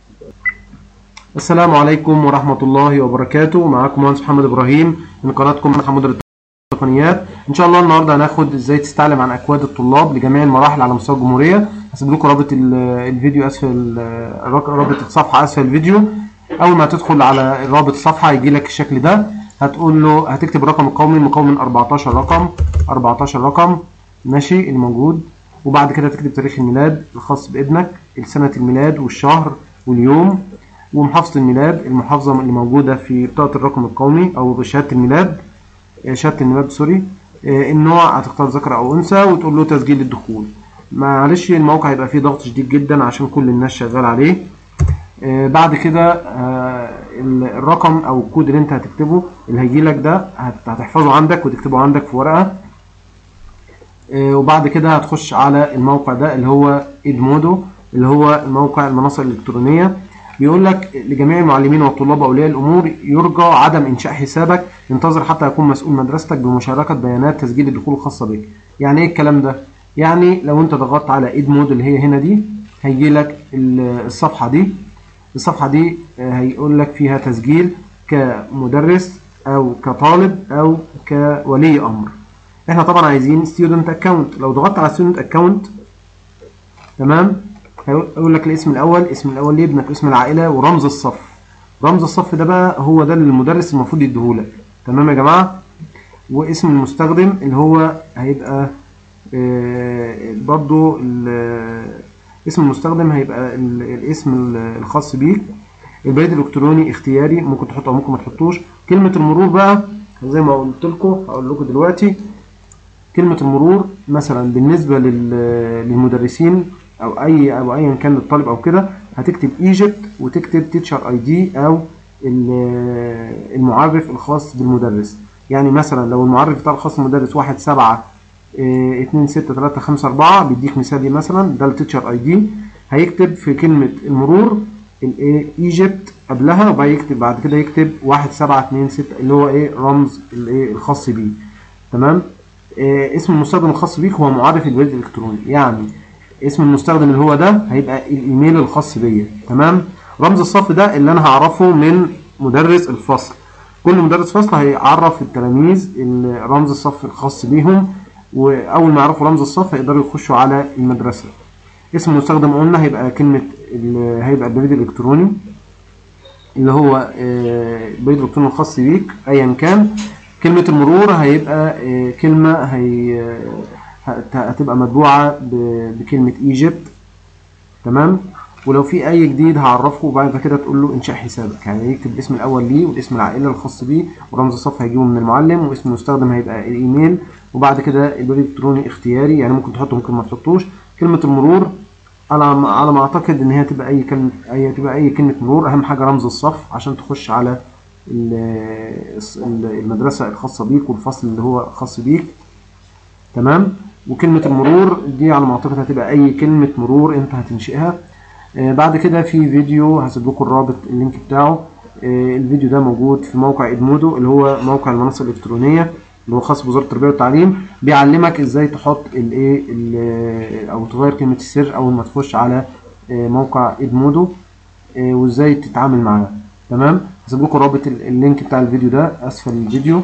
السلام عليكم ورحمة الله وبركاته معاكم مهندس محمد إبراهيم من قناتكم محمد التقنيات إن شاء الله النهاردة هناخد إزاي تستعلم عن أكواد الطلاب لجميع المراحل على مستوى الجمهورية هسيب لكم رابط ال- الفيديو أسفل ال- رابط الصفحة أسفل الفيديو أول ما تدخل على رابط الصفحة هيجي لك الشكل ده هتقول له هتكتب الرقم القومي المكون من 14 رقم 14 رقم ماشي الموجود وبعد كده تكتب تاريخ الميلاد الخاص بابنك سنة الميلاد والشهر واليوم ومحافظة الميلاد المحافظة اللي موجودة في بطاقة الرقم القومي أو شهادة الميلاد آه، شهادة الميلاد سوري آه، النوع هتختار ذكر أو أنثى وتقول له تسجيل الدخول معلش الموقع هيبقى فيه ضغط شديد جدا عشان كل الناس شغال عليه آه، بعد كده آه، ال- الرقم أو الكود اللي أنت هتكتبه اللي هيجيلك ده هت- هتحفظه عندك وتكتبه عندك في ورقة آه، وبعد كده هتخش على الموقع ده اللي هو ادمودو اللي هو الموقع المنصة الإلكترونية بيقول لك لجميع المعلمين والطلاب وأولياء الأمور يرجى عدم إنشاء حسابك انتظر حتى يكون مسؤول مدرستك بمشاركة بيانات تسجيل الدخول الخاصة بك يعني إيه الكلام ده؟ يعني لو أنت ضغطت على ادمود اللي هي هنا دي هيجي لك ال- الصفحة دي الصفحة دي آه، هيقول لك فيها تسجيل كمدرس أو كطالب أو كولي أمر احنا طبعا عايزين student account لو ضغطت على student account تمام هيقول لك الاسم الاول اسم الاول لابنك اسم العائله ورمز الصف رمز الصف ده بقى هو ده اللي المدرس المفروض يديهولك تمام يا جماعه واسم المستخدم اللي هو هيبقى آه، برضو ال- اسم المستخدم هيبقى ال- الاسم ال- الخاص بيك البريد الالكتروني اختياري ممكن تحطه او ممكن ما تحطوش كلمه المرور بقى زي ما قلت لكم هقول لكم دلوقتي كلمة المرور مثلا بالنسبة لل- للمدرسين أو أي أو أيا كان الطالب أو كده هتكتب ايجيبت وتكتب تيتشر اي دي أو ال- المعرف الخاص بالمدرس يعني مثلا لو المعرف بتاع الخاص بالمدرس واحد سبعة اه، اتنين ستة تلاتة خمسة أربعة بيديك مثالي مثلا ده التيتشر اي دي هيكتب في كلمة المرور الايه ايجيبت قبلها وبعد يكتب بعد كده يكتب واحد سبعة اتنين ستة اللي هو ايه رمز الايه الخاص بيه تمام آه، اسم المستخدم الخاص بيك هو معرف البريد الالكتروني يعني اسم المستخدم اللي هو ده هيبقى الايميل الخاص بيا تمام رمز الصف ده اللي انا هعرفه من مدرس الفصل كل مدرس فصل هيعرف التلاميذ ال- رمز الصف الخاص بيهم واول ما يعرفوا رمز الصف هيقدروا يخشوا على المدرسه اسم المستخدم قلنا هيبقى كلمه ال- هيبقى البريد الالكتروني اللي هو آه، البريد الالكتروني الخاص بيك ايا كان كلمة المرور هيبقى آه، كلمة هي آه، هت- هتبقى مطبوعة ب- بكلمة ايجيبت تمام ولو في اي جديد هعرفه وبعد كده تقول له انشاء حسابك يعني يكتب الاسم الاول ليه والاسم العائله الخاص بيه ورمز الصف هيجيبه من المعلم واسم المستخدم هيبقى الايميل وبعد كده البريد الالكتروني اختياري يعني ممكن تحطه ممكن ما تحطوش كلمه المرور على ما على ما اعتقد ان هي تبقى اي كلمه اي تبقى اي كلمه مرور اهم حاجه رمز الصف عشان تخش على ال- ال- المدرسه الخاصه بيك والفصل اللي هو خاص بيك تمام وكلمه المرور دي على ما اعتقد هتبقى اي كلمه مرور انت هتنشئها آه، بعد كده في فيديو هسيب لكم الرابط اللينك بتاعه آه، الفيديو ده موجود في موقع ادمودو اللي هو موقع المنصه الالكترونيه اللي هو خاص بوزاره التربيه والتعليم بيعلمك ازاي تحط الايه ال- او تغير كلمه السر اول ما تخش على آه، موقع ادمودو آه، وازاي تتعامل معاه تمام هسيب لكم رابط ال- اللينك بتاع الفيديو ده اسفل الفيديو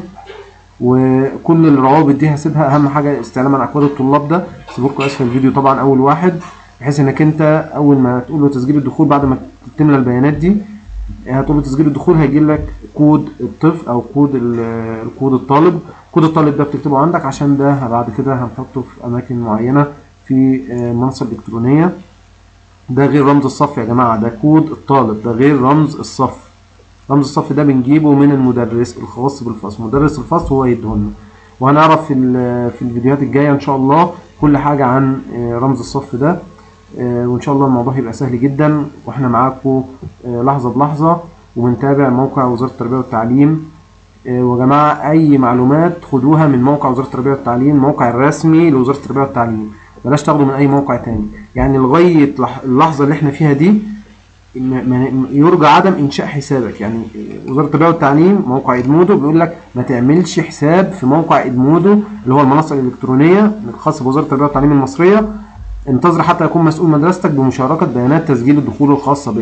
وكل الروابط دي هسيبها اهم حاجه استعلام عن اكواد الطلاب ده هسيب لكم اسفل الفيديو طبعا اول واحد بحيث انك انت اول ما تقول له تسجيل الدخول بعد ما تملى البيانات دي هتقول له تسجيل الدخول هيجي لك كود الطفل او كود ال- الكود الطالب كود الطالب ده بتكتبه عندك عشان ده بعد كده هنحطه في اماكن معينه في آه، المنصه الالكترونيه ده غير رمز الصف يا جماعه ده كود الطالب ده غير رمز الصف رمز الصف ده بنجيبه من المدرس الخاص بالفصل مدرس الفصل هو يديهولنا وهنعرف في ال- في الفيديوهات الجايه ان شاء الله كل حاجه عن آه، رمز الصف ده آه، وان شاء الله الموضوع هيبقى سهل جدا واحنا معاكم آه، لحظه بلحظه وبنتابع موقع وزاره التربيه والتعليم آه، وجماعه اي معلومات خدوها من موقع وزاره التربيه والتعليم الموقع الرسمي لوزاره التربيه والتعليم بلاش تاخدوا من اي موقع تاني يعني لغايه لح- اللحظه اللي احنا فيها دي ما- ما- يرجى عدم انشاء حسابك يعني وزاره التربيه والتعليم موقع ادمودو بيقول لك ما تعملش حساب في موقع ادمودو اللي هو المنصه الالكترونيه الخاصه بوزاره التربيه والتعليم المصريه انتظر حتى يكون مسؤول مدرستك بمشاركه بيانات تسجيل الدخول الخاصه بك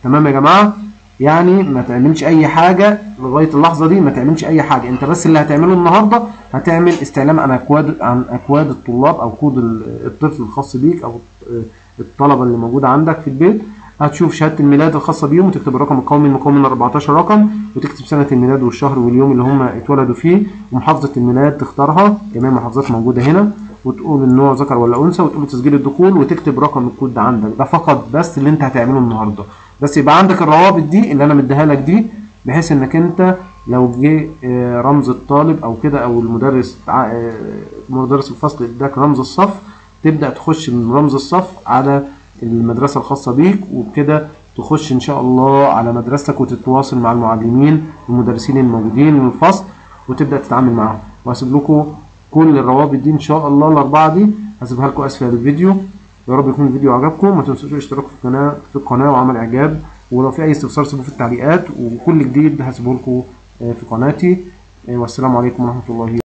تمام يا جماعه يعني ما تعملش اي حاجه لغايه اللحظه دي ما تعملش اي حاجه انت بس اللي هتعمله النهارده هتعمل استعلام عن اكواد عن اكواد الطلاب او كود الطفل الخاص بيك او الطلبه اللي موجوده عندك في البيت هتشوف شهاده الميلاد الخاصه بيهم وتكتب الرقم القومي المكون من 14 رقم وتكتب سنه الميلاد والشهر واليوم اللي هم اتولدوا فيه ومحافظه الميلاد تختارها جميع المحافظات موجوده هنا وتقول النوع ذكر ولا انثى وتقول تسجيل الدخول وتكتب رقم الكود ده عندك ده فقط بس اللي انت هتعمله النهارده بس يبقى عندك الروابط دي اللي انا مديها لك دي بحيث انك انت لو جه رمز الطالب او كده او المدرس مدرس الفصل اداك رمز الصف تبدا تخش من رمز الصف على المدرسه الخاصه بيك وبكده تخش ان شاء الله على مدرستك وتتواصل مع المعلمين والمدرسين الموجودين من الفصل وتبدا تتعامل معاهم وهسيب لكم كل الروابط دي ان شاء الله الاربعه دي هسيبها لكم اسفل الفيديو يا رب يكون الفيديو عجبكم ما تنسوش الاشتراك في القناه في القناه وعمل اعجاب ولو في اي استفسار سيبوه في التعليقات وكل جديد هسيبه لكم في قناتي والسلام عليكم ورحمه الله